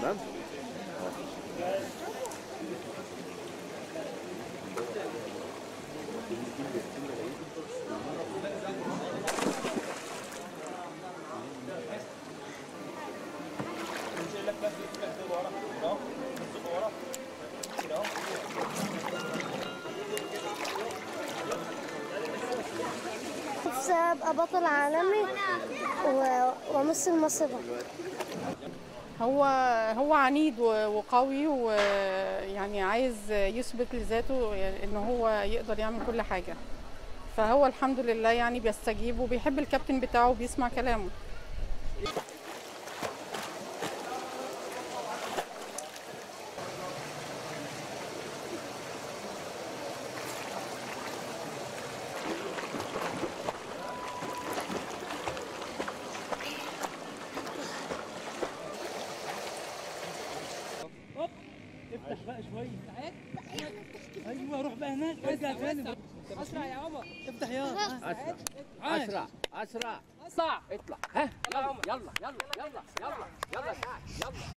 تمام نفسي ابقى بطل عالمي و- وامثل مصر هو هو عنيد و- وقوي ويعني عايز يثبت لذاته ان هو يقدر يعمل كل حاجه فهو الحمد لله يعني بيستجيب وبيحب الكابتن بتاعه وبيسمع كلامه افتح بقى شويه ايوه روح بقى هناك ارجع تاني اسرع يا عمر افتح يا اسرع اسرع اسرع اسرع اطلع ها يلا يلا يلا يلا يلا يلا يلا يلا